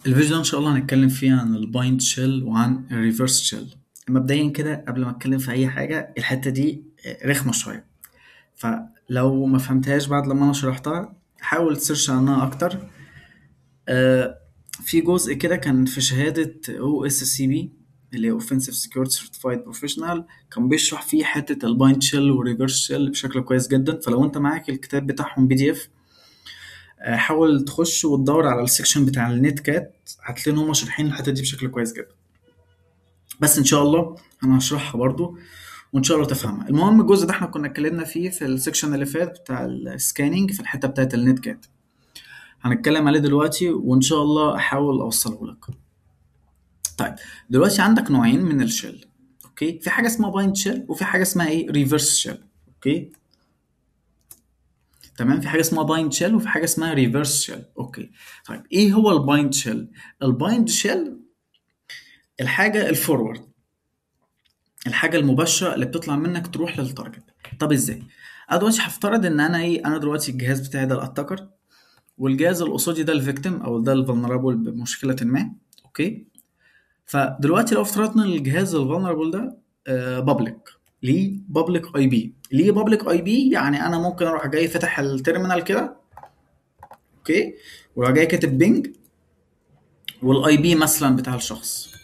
الفيديو ده ان شاء الله هنتكلم فيه عن البايند شيل وعن الريفرس شيل مبدئيا كده قبل ما اتكلم في اي حاجه الحته دي رخمه شويه فلو ما فهمتهاش بعد لما انا شرحتها حاول تسيرش عنها اكتر آه، في جزء كده كان في شهاده او اس سي بي اللي هي اوفنسيف سكيورتي سيرتيفايد بروفيشنال كان بيشرح فيه حته البايند شيل والريفرس شيل بشكل كويس جدا فلو انت معاك الكتاب بتاعهم بي دي اف حاول تخش وتدور على السكشن بتاع النت كات هتلاقي ان هم شارحين الحته دي بشكل كويس جدا بس ان شاء الله انا هشرحها برضو وان شاء الله تفهمها المهم الجزء ده احنا كنا اتكلمنا فيه في السكشن اللي فات بتاع السكاننج في الحته بتاعت النت كات هنتكلم عليه دلوقتي وان شاء الله احاول اوصله لك طيب دلوقتي عندك نوعين من الشيل اوكي في حاجه اسمها بايند شيل وفي حاجه اسمها ايه ريفرس شيل اوكي تمام في حاجه اسمها بايند شيل وفي حاجه اسمها ريفرس شيل اوكي طيب ايه هو البايند شيل البايند شيل الحاجه الفورورد الحاجه المباشره اللي بتطلع منك تروح للتارجت طب ازاي انا دلوقتي هفترض ان انا ايه انا دلوقتي الجهاز بتاعي ده الاتاكر والجهاز اللي قصادي ده الفيكتيم او ده الفولنربل بمشكله ما اوكي فدلوقتي لو افترضنا ان الجهاز الفولنربل ده بابليك ليه بابليك اي بي ليه بابليك اي بي يعني انا ممكن اروح جاي فاتح التيرمينال كده اوكي وراح جاي كاتب بينج والاي بي مثلا بتاع الشخص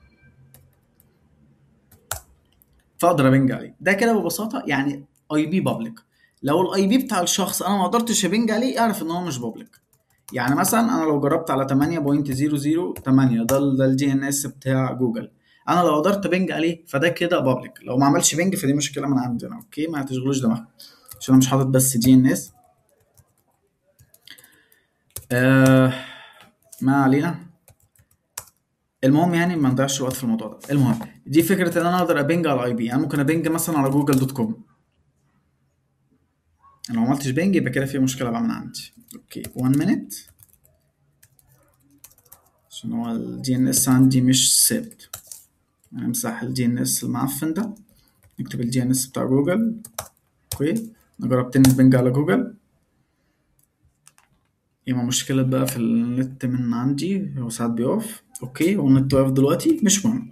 فاقدر ابنج عليه ده كده ببساطه يعني اي بي بابليك لو الاي بي بتاع الشخص انا ما قدرتش ابنج عليه اعرف ان هو مش بابليك يعني مثلا انا لو جربت على 8.008 ده ده الدي ان اس بتاع جوجل انا لو قدرت بنج عليه فده كده بابليك لو ما عملش بنج فدي مشكله من عندنا اوكي ما تشغلوش دماغكم عشان انا مش حاطط بس دي ان اس آه ما علينا المهم يعني ما نضيعش وقت في الموضوع ده المهم دي فكره ان انا اقدر ابنج على اي بي انا ممكن ابنج مثلا على جوجل دوت كوم انا لو ما عملتش بنج يبقى كده في مشكله بقى من عندي اوكي 1 مينيت عشان هو الدي ان اس عندي مش ثابت هنمسح الدي ان اس المعفن ده نكتب الدي ان اس بتاع جوجل اوكي نجرب تاني البنج على جوجل يبقى مشكلة بقى في النت من عندي هو ساعات بيقف اوكي هو النت واقف دلوقتي مش مهم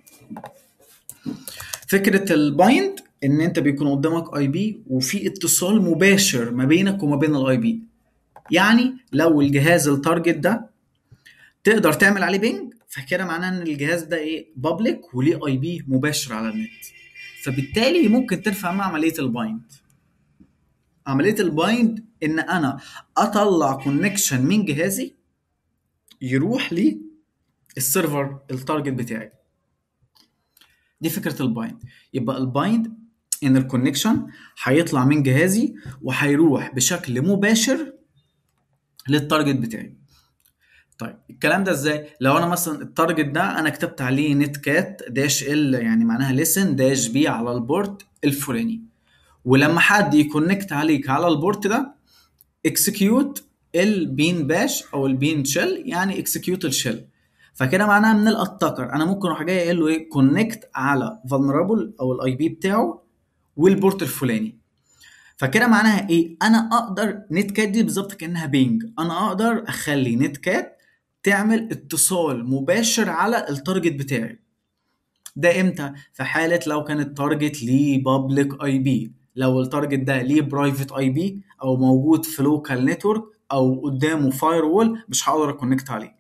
فكرة البايند ان انت بيكون قدامك اي بي وفي اتصال مباشر ما بينك وما بين الاي بي يعني لو الجهاز التارجت ده تقدر تعمل عليه بينج فكده معناه ان الجهاز ده ايه بابليك وليه اي بي مباشر على النت فبالتالي ممكن ترفع مع عمليه البايند عمليه البايند ان انا اطلع كونكشن من جهازي يروح للسيرفر التارجت بتاعي دي فكره البايند يبقى البايند ان الكونكشن هيطلع من جهازي وهيروح بشكل مباشر للتارجت بتاعي طيب الكلام ده ازاي لو انا مثلا التارجت ده انا كتبت عليه نت كات داش ال يعني معناها ليسن داش بي على البورت الفلاني ولما حد يكونكت عليك على البورت ده اكسكيوت البين باش او البين شيل يعني اكسكيوت الشيل فكده معناها من الاتاكر انا ممكن اروح جاي قايل له ايه كونكت على فولنربل او الاي بي بتاعه والبورت الفلاني فكده معناها ايه انا اقدر نت كات دي بالظبط كانها بينج انا اقدر اخلي نت كات تعمل اتصال مباشر على التارجت بتاعي ده امتى في حاله لو كان التارجت ليه بابليك اي بي لو التارجت ده ليه برايفت اي بي او موجود في لوكال نتورك او قدامه فاير وول مش هقدر اكونكت عليه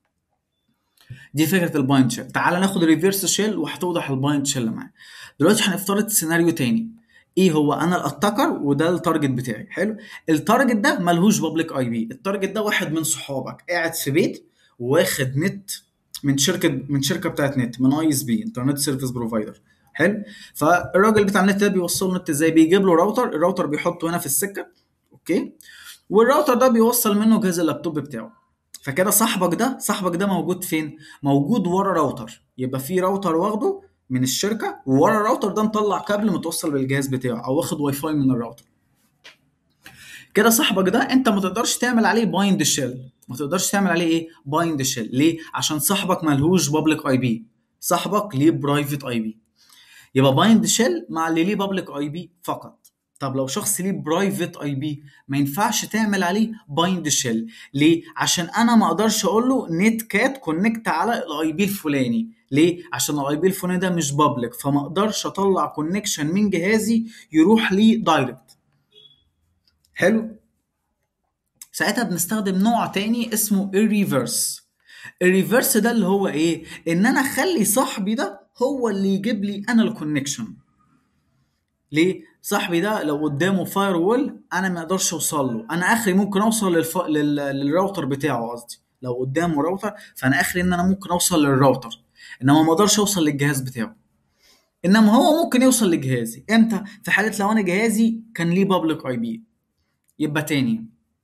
دي فكره البايند شيل تعال ناخد الريفيرس شيل وهتوضح البايند شيل معايا دلوقتي هنفترض سيناريو تاني ايه هو انا الاتاكر وده التارجت بتاعي حلو التارجت ده ملهوش بابليك اي بي التارجت ده واحد من صحابك قاعد في بيت واخد نت من شركه من شركه بتاعت نت من اي اس بي انترنت سيرفيس بروفايدر حلو فالراجل بتاع النت ده بيوصل النت ازاي بيجيب له راوتر الراوتر بيحطه هنا في السكه اوكي والراوتر ده بيوصل منه جهاز اللابتوب بتاعه فكده صاحبك ده صاحبك ده موجود فين موجود ورا راوتر يبقى في راوتر واخده من الشركه وورا الراوتر ده مطلع كابل متوصل بالجهاز بتاعه او واخد واي فاي من الراوتر كده صاحبك ده انت ما تقدرش تعمل عليه بايند شيل ما تقدرش تعمل عليه ايه بايند شيل ليه عشان صاحبك ملهوش بابليك اي بي صاحبك ليه برايفت اي بي يبقى بايند شيل مع اللي ليه بابليك اي بي فقط طب لو شخص ليه برايفت اي بي ما ينفعش تعمل عليه بايند شيل ليه عشان انا ما اقدرش اقول له نت كات كونكت على الاي بي الفلاني ليه عشان الاي بي الفلاني ده مش بابليك فما اقدرش اطلع كونكشن من جهازي يروح ليه دايركت حلو ساعتها بنستخدم نوع تاني اسمه الريفرس الريفرس ده اللي هو ايه ان انا اخلي صاحبي ده هو اللي يجيب لي انا الكونكشن ليه صاحبي ده لو قدامه فاير وول انا ما اقدرش اوصل له انا اخري ممكن اوصل للف... لل... للراوتر بتاعه قصدي لو قدامه راوتر فانا اخري ان انا ممكن اوصل للراوتر انما ما اقدرش اوصل للجهاز بتاعه انما هو ممكن يوصل لجهازي امتى في حاله لو انا جهازي كان ليه بابليك اي بي يبقى تاني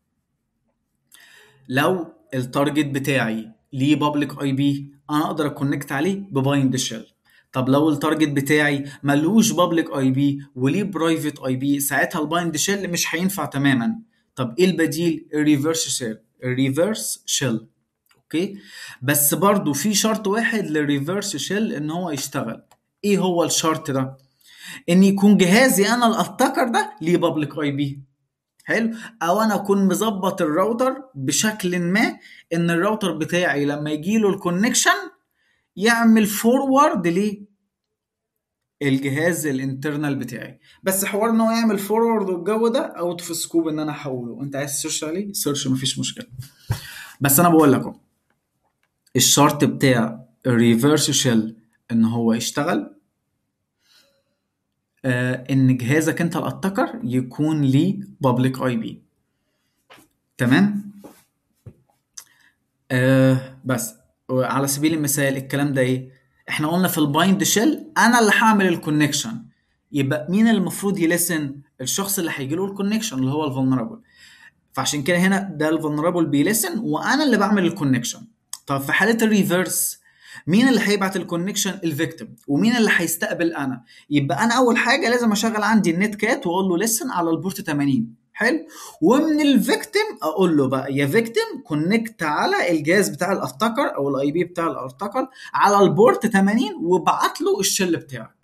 لو التارجت بتاعي ليه بابليك اي بي انا اقدر اكونكت عليه ببايند شيل طب لو التارجت بتاعي ملوش بابليك اي بي وليه برايفت اي بي ساعتها البايند شيل مش هينفع تماما طب ايه البديل الريفرس شيل الريفرس شيل اوكي بس برضو في شرط واحد للريفرس شيل ان هو يشتغل ايه هو الشرط ده ان يكون جهازي انا الاتاكر ده ليه بابليك اي بي حلو او انا اكون مظبط الراوتر بشكل ما ان الراوتر بتاعي لما يجي له الكونكشن يعمل فورورد ليه الجهاز الانترنال بتاعي بس حوار ان هو يعمل فورورد والجو ده اوت في سكوب ان انا احوله انت عايز تسيرش عليه سيرش مفيش مشكله بس انا بقول لكم الشرط بتاع الريفرس شيل ان هو يشتغل آه ان جهازك انت الاتاكر يكون ليه بابليك اي بي تمام آه بس على سبيل المثال الكلام ده ايه احنا قلنا في البايند شيل انا اللي هعمل الكونكشن يبقى مين اللي المفروض يلسن الشخص اللي هيجي له الكونكشن اللي هو الفولنربل فعشان كده هنا ده الفولنربل بيلسن وانا اللي بعمل الكونكشن طب في حاله الريفرس مين اللي هيبعت الكونكشن الفيكتيم ومين اللي هيستقبل انا يبقى انا اول حاجه لازم اشغل عندي النت كات واقول له لسن على البورت 80 حلو ومن الفيكتيم اقول له بقى يا فيكتيم كونكت على الجهاز بتاع الاتاكر او الاي بي بتاع الاتاكر على البورت 80 وابعت له الشل بتاعك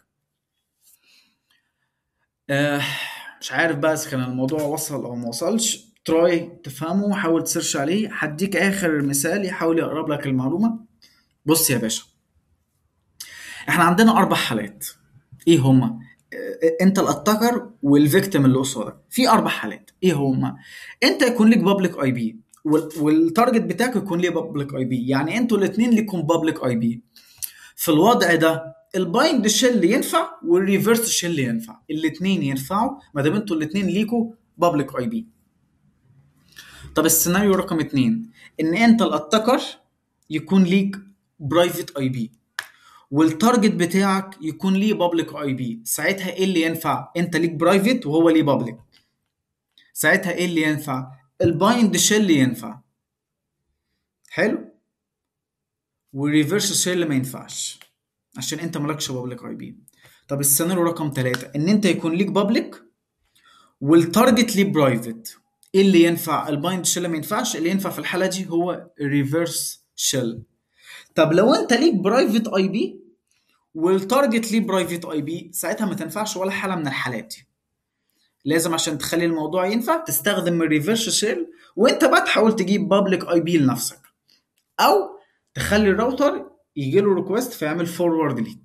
آه مش عارف بقى اذا كان الموضوع وصل او ما وصلش تراي تفهمه حاول تسيرش عليه هديك اخر مثال يحاول يقرب لك المعلومه بص يا باشا احنا عندنا اربع حالات ايه هما انت الاتاكر والفيكتيم اللي قصادك في اربع حالات ايه هما انت يكون لك بابليك اي بي والتارجت بتاعك يكون ليه بابليك اي بي يعني انتوا الاثنين ليكم بابليك اي بي في الوضع ده البايند شيل ينفع والريفرس شيل ينفع الاثنين ينفعوا ما دام انتوا الاثنين ليكوا بابليك اي بي طب السيناريو رقم اتنين ان انت الاتاكر يكون ليك برايفت اي بي والتارجت بتاعك يكون ليه بابليك اي بي ساعتها ايه اللي ينفع انت ليك برايفت وهو ليه بابليك ساعتها ايه اللي ينفع البايند شيل ينفع حلو والريفرس شيل ما ينفعش عشان انت مالكش بابليك اي بي طب السيناريو رقم ثلاثة ان انت يكون ليك بابليك والتارجت ليه برايفت ايه اللي ينفع البايند شيل ما ينفعش اللي ينفع في الحالة دي هو الريفرس شيل طب لو انت ليك برايفت اي بي والتارجت ليه برايفت اي بي ساعتها ما تنفعش ولا حاله من الحالات دي لازم عشان تخلي الموضوع ينفع تستخدم الريفرس شيل وانت بقى تحاول تجيب بابليك اي بي لنفسك او تخلي الراوتر يجي له ريكوست فيعمل فورورد ليك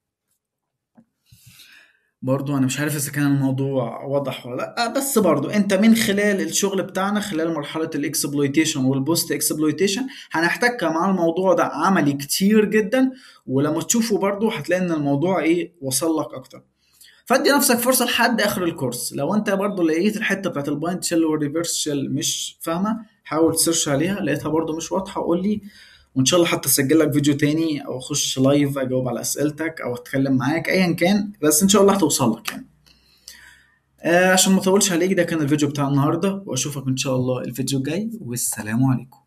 برضو انا مش عارف اذا كان الموضوع واضح ولا لا بس برضو انت من خلال الشغل بتاعنا خلال مرحله الاكسبلويتيشن والبوست اكسبلويتيشن هنحتك مع الموضوع ده عملي كتير جدا ولما تشوفه برضو هتلاقي ان الموضوع ايه وصل لك اكتر فادي نفسك فرصه لحد اخر الكورس لو انت برضو لقيت الحته بتاعت البايند شيل والريفرس شيل مش فاهمه حاول تسيرش عليها لقيتها برضو مش واضحه قول لي وان شاء الله حتى اسجل لك فيديو تاني او اخش لايف اجاوب على اسئلتك او اتكلم معاك ايا كان بس ان شاء الله هتوصل لك يعني آه عشان ما اطولش عليك ده كان الفيديو بتاع النهارده واشوفك ان شاء الله الفيديو الجاي والسلام عليكم